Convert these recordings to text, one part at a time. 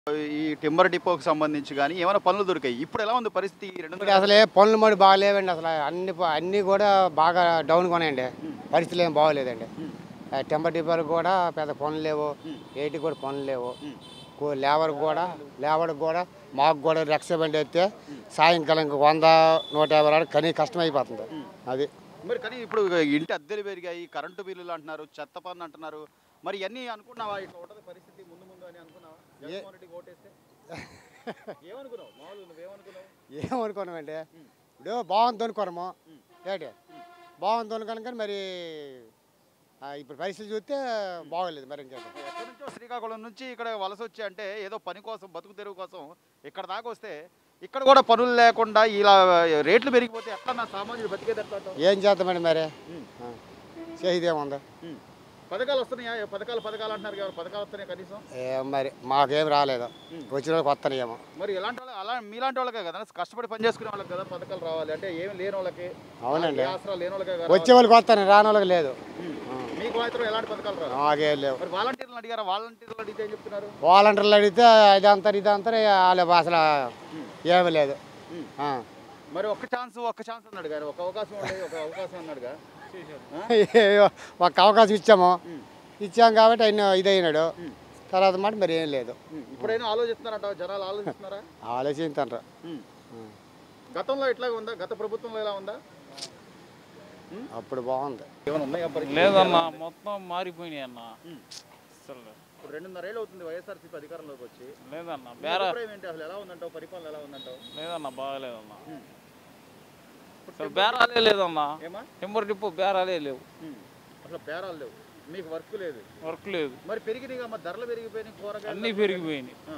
ఈ టింబర్ డిపోకి సంబంధించి కానీ ఏమైనా పనులు దొరికాయి ఇప్పుడు ఎలా ఉంది పరిస్థితి ఈ రెండు ఇప్పుడు అసలు ఏ పనులు మడి బాగాలేవండి అసలు అన్ని ప- అన్నీ కూడా బాగా డౌన్గా ఉన్నాయండి పరిస్థితులు ఏం బాగోలేదండి ఆ టెంపర్ డిపోలకు కూడా పెద్ద పనులు లేవు ఏటికి కూడా పనులు లేవు కూ- లేబర్కి కూడా లేబర్కి కూడా మాకు కూడా రక్ష బండి అయితే సాయంకాలం ఇంక వంద నూట యాభై రాడు కనీ కష్టం అయిపోతుంది అది మరి కానీ ఇప్పుడు ఇంటి అద్దెలు పెరిగాయి కరెంటు బిల్లులు అంటున్నారు చెత్త పన్ను అంటున్నారు మరి ఇవన్నీ అనుకున్నావా ఇట్లా ఉంటుంది పరిస్థితి ముందు ముందు అని అనుకున్నావా జగన్మోహన్ రెడ్డికి ఓటేస్తే ఏమనుకున్నావు మామూలు నువ్వేమనుకున్నావు ఏమనుకున్నామండి ఇప్పుడు బాగుంది అనుకోరము ఏంటి బాగుంది అనుకోను కానీ మరి ఆ, ఇప్పుడు పరిస్థితి చూస్తే బాగోలేదు మరి ఇంకేంటి ఎక్కడి నుంచో శ్రీకాకుళం నుంచి ఇక్కడ వలస వచ్చి అంటే ఏదో పని కోసం బతుకు తెరువు కోసం ఇక్కడ దాకా వస్తే ఇక్కడ కూడా పనులు లేకుండా ఇలా రేట్లు పెరిగిపోతే ఎట్లా నా సామాన్యుడు బతికేది ఎట్లా అంటావు? ఏం చేద్దామండి మరి ఉమ్. ఆ, చేసేదేముంది ఉమ్. పథకాలు వస్తున్నాయా ఏ పథకాలు పథకాలు అంటున్నారు కదా పథకాలు వస్తున్నాయి కనీసం ఏం మరి మాకేం రాలేదు ఉమ్. వచ్చిన వాళ్ళకి వస్తానేమో మరి ఎలాంటి వాళ్ళు అలా మీలాంటి వాళ్ళకే కదా కష్టపడి పని చేసుకునే వాళ్ళకి కదా పథకాలు రావాలి అంటే ఏమి లేని వాళ్ళకి అవునండి ఏ ఆసరా లేని వాళ్ళకే కదా వచ్చే వాళ్ళకి వస్తాను రాని వాళ్ళకి లేదు ఉమ్. మీకు మాత్రం ఎలాంటి పథకాలు రావు మాకేం లేవు మరి వాలంటీర్లు అడిగారా వాలంటీర్లు అడిగితే ఏం చెప్తున్నారు వాలంటీర్లు అడిగితే ఇది అంటారు ఇది అంటారు వాళ్ళు అసలు ఏమీ లేదు ఉమ్. ఆ. మరి ఒక్క ఛాన్స్ ఒక్క ఛాన్స్ అన్నాడు గారు ఒక అవకాశం ఉండేది ఒక అవకాశం అన్నాడుగా ఏవో ఒక అవకాశం ఇచ్చాము ఉమ్. ఇచ్చాం కాబట్టి ఆయన ఇదైనాడు ఉమ్. తర్వాత మాట మరి ఏం లేదు ఉమ్. ఇప్పుడైనా ఆలోచిస్తున్నారంట జనాలు ఆలోచిస్తున్నారా ఆలోచించారు ఉమ్. గతంలో ఇట్లాగే ఉందా గత ప్రభుత్వంలో ఎలా ఉందా అప్పుడు బాగుంది ఏమైనా ఉన్నాయా పరిస్థితులు? లేదన్న మొత్తం మారిపోయినాయి అన్న ఉమ్. అసలు ఇప్పుడు రెండున్నరేళ్ళు అవుతుంది వైఎస్ఆర్సీపీ అధికారంలోకి వచ్చి లేదన్న మీ బేరా అభిప్రాయం ఏంటి అసలు ఎలా ఉందంటావు పరిపాలన ఎలా ఉందంటావు లేదన్న బాగలేదన్న ఉమ్. అసలు బేరాలే లేదన్న ఏమా టెంపర్ డిపో బేరాలే లేవు ఉమ్. అసలు బేరాలు లేవు మీకు వర్క్ లేదు వర్క్ లేదు మరి పెరిగినాయి మరి ధరలు పెరిగిపోయినాయి కూరగాయలు అన్నీ పెరిగిపోయినాయి ఆ.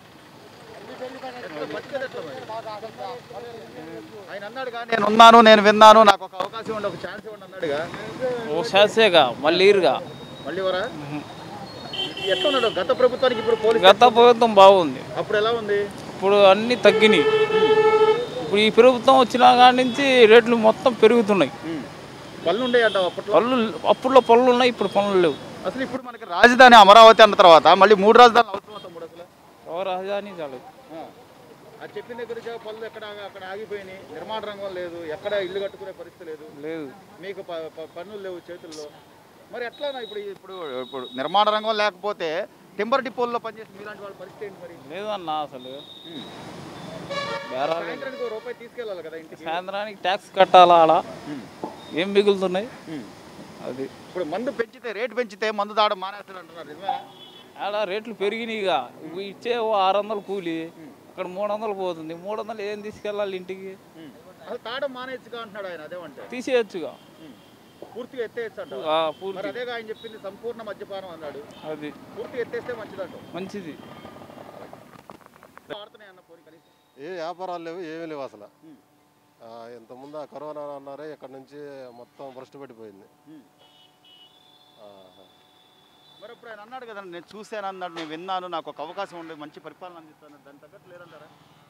ఎట్లా బతికేది ఎట్లా మరి? ఆయన అన్నాడుగా నేను ఉన్నాను నేను విన్నాను నాకు ఒక అవకాశం ఇవ్వండి ఒక ఛాన్స్ ఇవ్వండి అన్నాడుగా ఓ శాసేగా మళ్ళీ ఇరుగా మళ్ళీ వరా ఎట్లా ఉన్నాడు గత ప్రభుత్వానికి ఇప్పుడు పోలీసు గత ప్రభుత్వం బాగుంది అప్పుడు ఎలా ఉంది ఇప్పుడు అన్నీ తగ్గినాయి ఇప్పుడు ఈ ప్రభుత్వం వచ్చిన కాడి నుంచి రేట్లు మొత్తం పెరుగుతున్నాయి పనులు ఉండే అంటావు అప్పట్లో పళ్ళు అప్పుల్లో పనులు ఉన్నాయి ఇప్పుడు పనులు లేవు అసలు ఇప్పుడు మనకి రాజధాని అమరావతి అన్న తర్వాత మళ్ళీ మూడు రాజధానులు అవసరం తమ్ముడు అసలు ఎవరు రాజధాని చాలు ఆ. అది చెప్పిన దగ్గర నుంచి పనులు ఎక్కడ ఆగి- అక్కడ ఆగిపోయినాయి నిర్మాణ రంగం లేదు ఎక్కడ ఇల్లు కట్టుకునే పరిస్థితి లేదు లేదు మీకు ప- ప- పన్నులు లేవు చేతుల్లో మరి ఎట్లా ఇప్పుడు ఇప్పుడు ఇప్పుడు నిర్మాణ రంగం లేకపోతే టింబర్ డిపోల్లో పనిచేసి మీలాంటి వాళ్ళ పరిస్థితి ఏంటి మరి లేదన్న అసలు ఉమ్. బేరాలు సాయంత్రానికి ఒక రూపాయి తీసుకెళ్ళాలి కదా ఇంటికి సాయంత్రానికి ట్యాక్స్ కట్టాలా ఆడ ఉమ్. ఏం మిగులుతున్నాయి ఉమ్. అది ఇప్పుడు మందు పెంచితే రేటు పెంచితే మందు దాడ మానేస్తారు అంటున్నారు నిజమేనా ఆడ రేట్లు పెరిగినాయిగా ఇవి ఇచ్చే ఓ ఆరు వందలు కూలి అక్కడ మూడు వందలు పోతుంది మూడు వందలు ఏం తీసుకెళ్ళాలి ఇంటికి ఉమ్. అసలు తాగడం మానేచ్చుగా అంటున్నాడు ఆయన అదేమంటే తీసేయచ్చుగా ఉమ్. పూర్తిగా ఎత్తేయచ్చు అంట ఆ, మరి పూర్తి అదేగా ఆయన చెప్పింది సంపూర్ణ మద్యపానం అన్నాడు అది పూర్తిగా ఎత్తేస్తే మంచిదంట మంచిది వాడుతున్నాయి అన్న పోనీ కనీసం ఏ వ్యాపారాలు లేవు ఏమీ లేవు అసలు ఉమ్. ఆ, ఇంతకుముందు ఆ కరోనా అన్నారే ఇక్కడ నుంచి మొత్తం భ్రష్టు పడిపోయింది ఉమ్. ఆహా. మరి ఇప్పుడు ఆయన అన్నాడు కదా నేను చూశాను అన్నాడు నేను విన్నాను నాకు ఒక అవకాశం ఉండే మంచి పరిపాలన అందిస్తాను దాని తగ్గట్టు లేదంటారా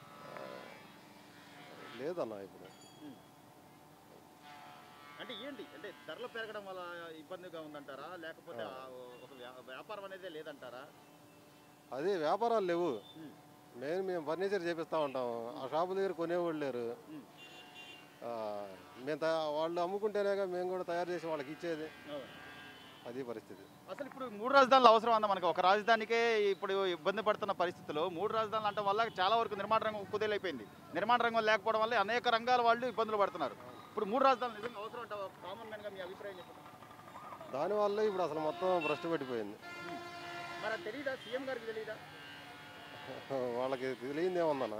లేదన్న ఇప్పుడు అంటే ఏంటి అంటే ధరలు పెరగడం వల్ల ఇబ్బందిగా ఉందంటారా లేకపోతే ఆ ఒక వ్యా- వ్యాపారం అనేదే లేదంటారా అదే వ్యాపారాలు లేవు ఉమ్. మెయిన్ మేము ఫర్నిచర్ చేపిస్తూ ఉంటాము ఆ షాపు దగ్గర కొనేవాళ్ళు లేరు ఉమ్. ఆ, మేము తయా- వాళ్ళు అమ్ముకుంటేనేగా మేము కూడా తయారు చేసి వాళ్ళకి ఇచ్చేది అవును. అది పరిస్థితి అసలు ఇప్పుడు మూడు రాజధానులు అవసరం అందా మనకి ఒక రాజధానికే ఇప్పుడు ఇబ్బంది పడుతున్న పరిస్థితుల్లో మూడు రాజధానులు అంటే వల్ల చాలా వరకు నిర్మాణ రంగం కుదేలైపోయింది నిర్మాణ రంగం లేకపోవడం వల్ల అనేక రంగాల వాళ్ళు ఇబ్బందులు పడుతున్నారు ఇప్పుడు మూడు రాజధానులు నిజంగా అవసరం అంటావా కామన్ మ్యాన్గా మీ అభిప్రాయం చెప్పండి దానివల్ల ఇప్పుడు అసలు మొత్తం భ్రష్టు పడిపోయింది మరి అది తెలియదా సీఎం గారికి తెలియదా వాళ్ళకి తెలియదేమన్నా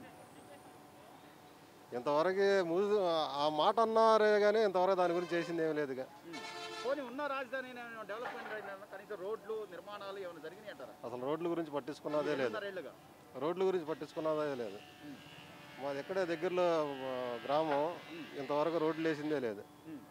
ఇంతవరకు మూజు ఆ మాట అన్నారే కానీ ఇంతవరకు దాని గురించి చేసింది ఏమీ లేదుగా పోనీ ఉన్న రాజధాని డెవలప్మెంట్ అయినా కనీసం రోడ్లు నిర్మాణాలు ఏమైనా జరిగినాయి అంటారా అసలు రోడ్ల గురించి పట్టించుకున్నదే లేదు రెండున్నరేళ్లుగా. రోడ్ల గురించి పట్టించుకున్నదే లేదు మాది ఎక్కడే దగ్గరలో ఆ, గ్రామం ఇంతవరకు రోడ్లు వేసిందే లేదు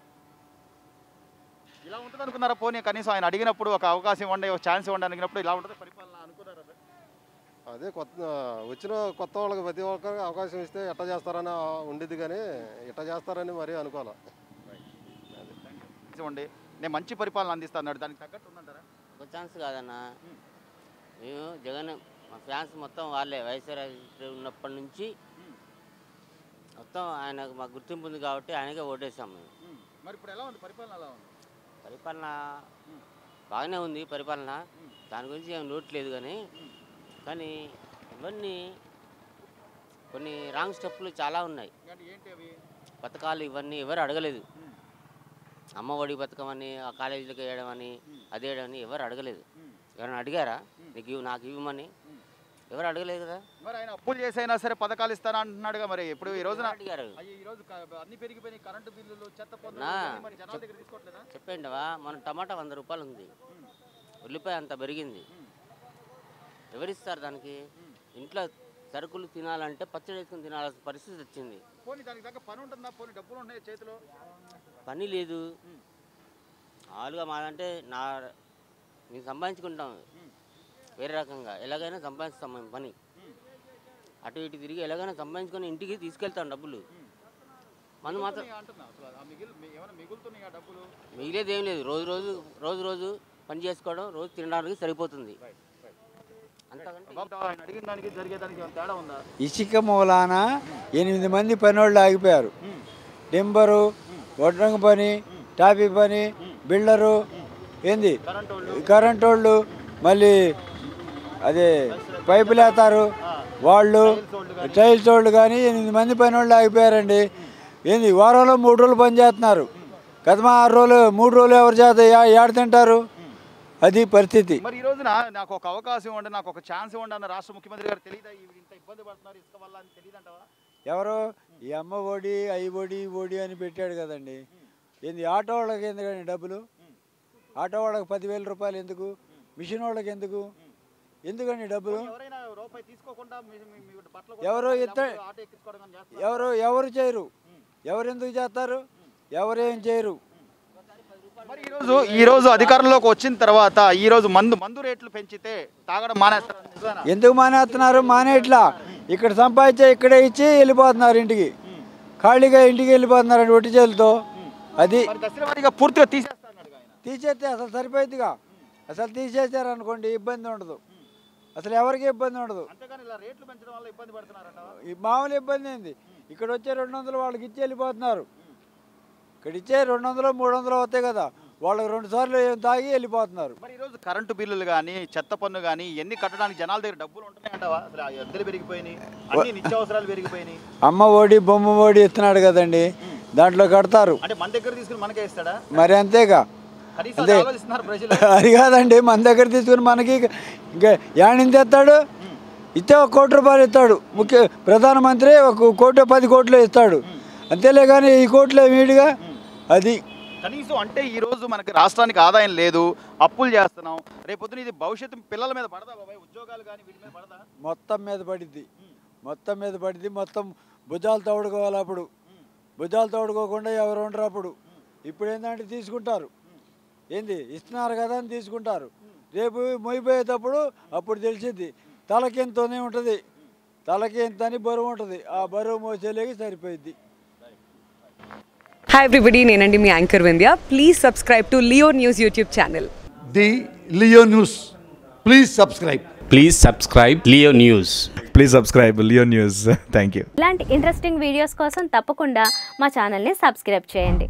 ఇలా ఉంటుంది అనుకున్నారా పోనీ కనీసం ఆయన అడిగినప్పుడు ఒక అవకాశం ఇవ్వండి ఒక ఛాన్స్ ఇవ్వండి అడిగినప్పుడు ఇలా ఉంటుంది పరిపాలన అనుకున్నారా సార్? అదే కొత్త వచ్చిన కొత్త వాళ్ళకి ప్రతి ఒక్కరికి అవకాశం ఇస్తే ఎట్ట చేస్తారని ఉండేది కానీ ఇట్ట చేస్తారని మరీ అనుకోవాలి ఇవ్వండి నేను మంచి పరిపాలన అందిస్తాను అన్నాడు దానికి తగ్గట్టు ఉందంటారా ఒక ఛాన్స్ కాదన్న మేము జగన్ మా ఫ్యాన్స్ మొత్తం వాళ్ళే వైఎస్ఆర్ ఉన్నప్పటి నుంచి మొత్తం ఆయన మాకు గుర్తింపు ఉంది కాబట్టి ఆయనకే ఓటేసాం మేము ఉమ్. మరి ఇప్పుడు ఎలా ఉంది పరిపాలన ఎలా ఉంది పరిపాలన బాగానే ఉంది పరిపాలన దాని గురించి ఏం లోటు లేదు కానీ కానీ ఇవన్నీ కొన్ని రాంగ్ స్టెప్పులు చాలా ఉన్నాయి అంటే ఏంటి అవి పథకాలు ఇవన్నీ ఎవరు అడగలేదు అమ్మ ఒడి పథకం అని ఆ కాలేజీలకు వేయడం అని అది వేయడం అని ఎవరు అడగలేదు ఎవరైనా అడిగారా నీకు ఇవ్వు నాకు ఇవ్వమని ఎవరు అడగలేదు కదా మరి ఆయన అప్పులు చేసైనా సరే పథకాలు ఇస్తానా అంటున్నాడుగా మరి ఇప్పుడు ఈ రోజున ఎవరు అడిగారు అయ్యో ఈ రోజు క- అన్ని పెరిగిపోయినాయి కరెంటు బిల్లులు చెత్త పన్నులు నా. ఇవన్నీ మరి జనాల దగ్గర తీసుకోవట్లేదా చెప్పండివా మన టమాటా వంద రూపాయలు ఉంది ఉల్లిపాయ అంత పెరిగింది ఎవరిస్తారు దానికి ఇంట్లో సరుకులు తినాలంటే పచ్చడి వేసుకుని తినాల్సిన పరిస్థితి వచ్చింది పోనీ దానికి తగ్గ పని ఉంటుందా పోనీ డబ్బులు ఉన్నాయి చేతిలో పని లేదు మామూలుగా మాదంటే నా మేము సంపాదించుకుంటాం వేరే రకంగా ఎలాగైనా సంపాదిస్తాం మేము పని అటు ఇటు తిరిగి ఎలాగైనా సంపాదించుకొని ఇంటికి తీసుకెళ్తాం డబ్బులు మనం మాత్రం మిగులుతున్నాయా అంటున్నా అసలు ఆ మిగిలి మీ- ఏమైనా మిగులుతున్నాయా డబ్బులు మిగిలేదు ఏం లేదు రోజు రోజు రోజు రోజు పని చేసుకోవడం రోజు తినడానికి సరిపోతుంది అంతకంటే బాబు ఆయన అడిగిన దానికి జరిగేదానికి ఏమైనా తేడా ఉందా ఇసుక మూలాన ఎనిమిది మంది పనోళ్ళు ఆగిపోయారు టింబరు వడ్రంగ పని టాపీ పని బిల్డరు ఏంది కరెంట్ వాళ్ళు మళ్ళీ అదే పైపులు వేస్తారు వాళ్ళు టైల్స్ వాళ్ళు కానీ ఎనిమిది మంది పనోళ్ళు ఆగిపోయారండి ఏంది వారంలో మూడు రోజులు పని చేస్తున్నారు కదమా ఆరు రోజులు మూడు రోజులు ఎవరు చేత ఏ- ఏడ తింటారు అది పరిస్థితి మరి ఈ రోజున నాకు ఒక అవకాశం ఇవ్వండి నాకు ఒక ఛాన్స్ ఇవ్వండి అన్న రాష్ట్ర ముఖ్యమంత్రి గారు తెలియదా ఇంత ఇబ్బంది పడుతున్నారు ఇసుక వల్ల అని తెలియదంటావా ఎవరు ఈ అమ్మ ఒడి ఐ ఒడి ఒడి అని పెట్టాడు కదండి ఏంది ఆటో వాళ్ళకి ఎందుకండి డబ్బులు ఆటో వాళ్ళకి పదివేల రూపాయలు ఎందుకు మిషన్ వాళ్ళకి ఎందుకు ఎందుకండి డబ్బులు ఎవరైనా రూపాయి తీసుకోకుండా మీ- మీ- మీ బట్టలు ఎవరో కొనుక్కోవడం, ఇత్త- లేకపోతే ఆటో ఎక్కించుకోవడం కానీ చేస్తున్నారు. ఎవరు ఎవరు చేయరు ఎవరు ఎందుకు చేస్తారు ఎవరేం చేయరు మరి ఈ రోజు ఈ రోజు అధికారంలోకి వచ్చిన తర్వాత ఈ రోజు మందు మందు రేట్లు పెంచితే తాగడం మానేస్తారు నిజమేనా? ఎందుకు మానేస్తున్నారు మానేట్లా ఇక్కడ సంపాదించే ఇక్కడే ఇచ్చి వెళ్ళిపోతున్నారు ఇంటికి ఖాళీగా ఇంటికి వెళ్ళిపోతున్నారు ఒట్టి చేతులతో అది మరి దశల వారీగా పూర్తిగా తీసేస్తా అన్నాడు ఆయన తీసేస్తే అసలు సరిపోయిద్దిగా అసలు తీసేసారు అనుకోండి ఇబ్బంది ఉండదు అసలు ఎవరికి ఇబ్బంది ఉండదు అంతేగాని ఇలా రేట్లు పెంచడం వల్ల ఇబ్బంది పడుతున్నారంట ఈ మామూలు ఇబ్బంది ఏంది ఇక్కడ వచ్చే రెండు వందలు వాళ్ళకి ఇచ్చి వెళ్ళిపోతున్నారు ఇక్కడ ఇచ్చే రెండు వందలు మూడు వందలు అవుతాయి కదా వాళ్ళకి రెండు సార్లు ఏం తాగి వెళ్ళిపోతున్నారు మరి ఈ రోజు కరెంటు బిల్లులు కానీ చెత్త పన్ను కానీ ఎన్ని కట్టడానికి జనాల దగ్గర డబ్బులు ఉంటున్నాయంటావా అసలు ఆ ఎద్దలు పెరిగిపోయినాయి అన్ని నిత్యావసరాలు పెరిగిపోయినాయి అమ్మ ఒడి బొమ్మ ఒడి ఇస్తున్నాడు కదండి దాంట్లో కడతారు అంటే మన దగ్గర తీసుకుని మనకే ఇస్తాడా మరి అంతేగా కనీసం అది ఆలోచిస్తున్నారు ప్రజలు అది కాదండి మన దగ్గర తీసుకుని మనకి ఇంకా యాణింగ్ తెస్తాడు ఇస్తే ఒక కోటి రూపాయలు ఇస్తాడు ముఖ్య ప్రధానమంత్రి ఒక కోటి పది కోట్లు ఇస్తాడు అంతేలే కానీ ఈ కోట్లు వీడిగా అది కనీసం అంటే ఈ రోజు మనకి రాష్ట్రానికి ఆదాయం లేదు అప్పులు చేస్తున్నాం రేపొద్దున ఇది భవిష్యత్తు పిల్లల మీద పడదా బాబాయ్ ఉద్యోగాలు కానీ వీటి మీద పడదా మొత్తం మీద పడిద్ది మొత్తం మీద పడిద్ది మొత్తం భుజాలు తోడుకోవాలి అప్పుడు భుజాలు తోడుకోకుండా ఎవరు ఉండరు అప్పుడు ఇప్పుడు ఏంటంటే తీసుకుంటారు ఏంది ఇస్తున్నారు కదా అని తీసుకుంటారు రేపు మొయిపోయేటప్పుడు అప్పుడు తెలిసిద్ది తలకి ఎంతనే ఉంటుంది తలకి ఎంత అని బరువు ఉంటుంది ఆ బరువు మోసేలేకి సరిపోయిద్ది హాయ్ ఎవ్రీబడి నేనండి మీ anchor Vindhya please subscribe to Leo News YouTube channel the Leo News. Please subscribe. Please subscribe Leo News. Please subscribe Leo News thank you ఇలాంటి ఇంట్రెస్టింగ్ వీడియోస్ కోసం తప్పకుండా మా ఛానల్ని సబ్స్క్రైబ్ చేయండి